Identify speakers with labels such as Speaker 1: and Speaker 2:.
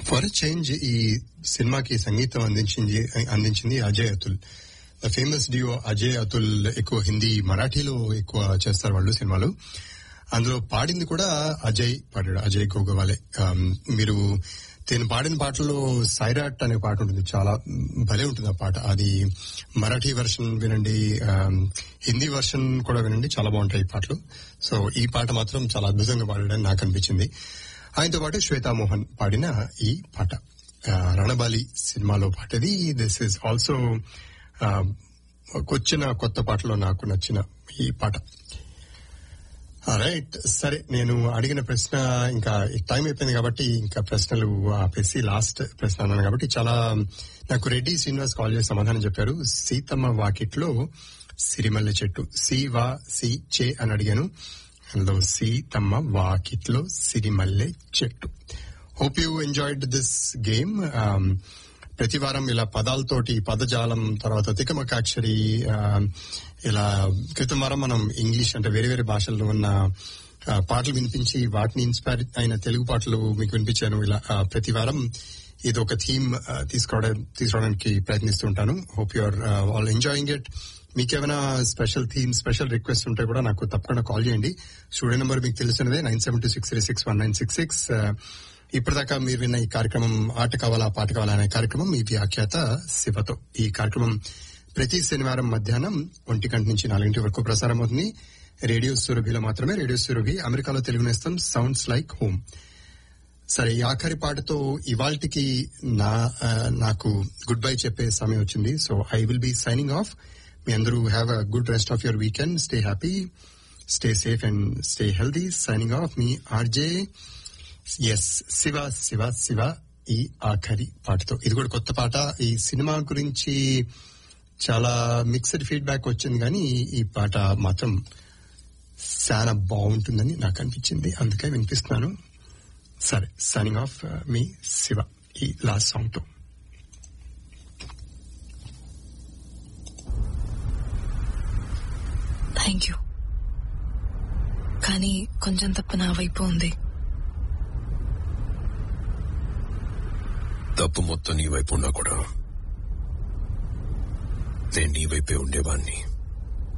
Speaker 1: for change ఈ సినిమాకి సంగీతం అందించింది అందించింది Ajay Atul the famous duo Ajay Atul ఎక్కువ హిందీ మరాఠీలో ఎక్కువ చేస్తారు వాళ్ళు సినిమాలు అందులో పాడింది కూడా అజయ్ పాడాడు అజయ్ గోగవాలే ఆమ్, మీరు నేను పాడిన పాటలో సైరాట్ అనే పాట ఉంటుంది చాలా భలే ఉంటుంది ఆ పాట అది మరాఠీ వెర్షన్ వినండి ఆమ్, హిందీ వెర్షన్ కూడా వినండి చాలా బాగుంటాయి ఈ పాటలు సో ఈ పాట మాత్రం చాలా అద్భుతంగా పాడాడని నాకు అనిపించింది ఆయనతో పాటు శ్వేతా మోహన్ పాడిన ఈ పాట ఆ, రణబాలి సినిమాలో పాటది దిస్ ఇస్ ఆల్సో వచ్చిన కొత్త పాటలో నాకు నచ్చిన ఈ పాట రైట్ సరే నేను అడిగిన ప్రశ్న ఇంకా టైం అయిపోయింది కాబట్టి ఇంకా ప్రశ్నలు ఆపేసి లాస్ట్ ప్రశ్న అన్నాను కాబట్టి చాలా నాకు రెడ్డి శ్రీనివాస్ కాల్ చేసి సమాధానం చెప్పారు సీతమ్మ వాకిట్లో సిరిమల్లె చెట్టు సి వా సి చే అని అడిగాను అందులో సీతమ్మ వాకిట్లో సిరిమల్లె చెట్టు hope you enjoyed this game ప్రతి వారం ఇలా పదాలతోటి పదజాలం తర్వాత తికమకాక్షరి ఆ, ఇలా క్రితం వారం మనం ఇంగ్లీష్ అంటే వేరే వేరే భాషల్లో ఉన్న ఆ, పాటలు వినిపించి వాటిని ఇన్స్పైర్ అయిన తెలుగు పాటలు మీకు వినిపించాను ఇలా ఆ, ప్రతి వారం ఇది ఒక థీమ్ తీసుకోవడం తీసుకోవడానికి ప్రయత్నిస్తూ ఉంటాను hope your all enjoying it మీకేమైనా స్పెషల్ థీమ్ స్పెషల్ రిక్వెస్ట్ ఉంటే కూడా నాకు తప్పకుండా కాల్ చేయండి స్టూడియో నెంబర్ మీకు తెలిసినదే nine seven two six three six one nine six six ఇప్పటిదాకా మీరు విన్న ఈ కార్యక్రమం ఆట కావాలా పాట కావాలా అనే కార్యక్రమం మీ వ్యాఖ్యాత శివతో ఈ కార్యక్రమం ప్రతి శనివారం మధ్యాహ్నం ఒంటి గంట నుంచి నాలుగింటి వరకు ప్రసారం అవుతుంది రేడియో సురభిలో మాత్రమే రేడియో సురభి అమెరికాలో తెలుగు నేస్తం సౌండ్స్ లైక్ హోమ్ సరే ఈ ఆఖరి పాటతో ఇవాల్టికి నా ఆ, నాకు గుడ్ బై చెప్పే సమయం వచ్చింది so I will be signing off మీ అందరూ have a good rest of your weekend stay happy stay safe and stay healthy signing off మీ ఆర్జే ఎస్ శివ శివ శివ ఈ ఆఖరి పాటతో ఇది కూడా కొత్త పాట ఈ సినిమా గురించి చాలా మిక్స్డ్ ఫీడ్బ్యాక్ వచ్చింది కానీ ఈ పాట మాత్రం చాలా బాగుంటుందని నాకు అనిపించింది అందుకే వినిపిస్తున్నాను సరే సైనింగ్ ఆఫ్ మీ శివ ఈ లాస్ట్ సాంగ్ తో
Speaker 2: థ్యాంక్ యూ కానీ కొంచెం తప్పు నా వైపు ఉంది
Speaker 3: తప్పు మొత్తం నీ వైపు ఉన్నా కూడా నేను నీ వైపే ఉండేవాణ్ణి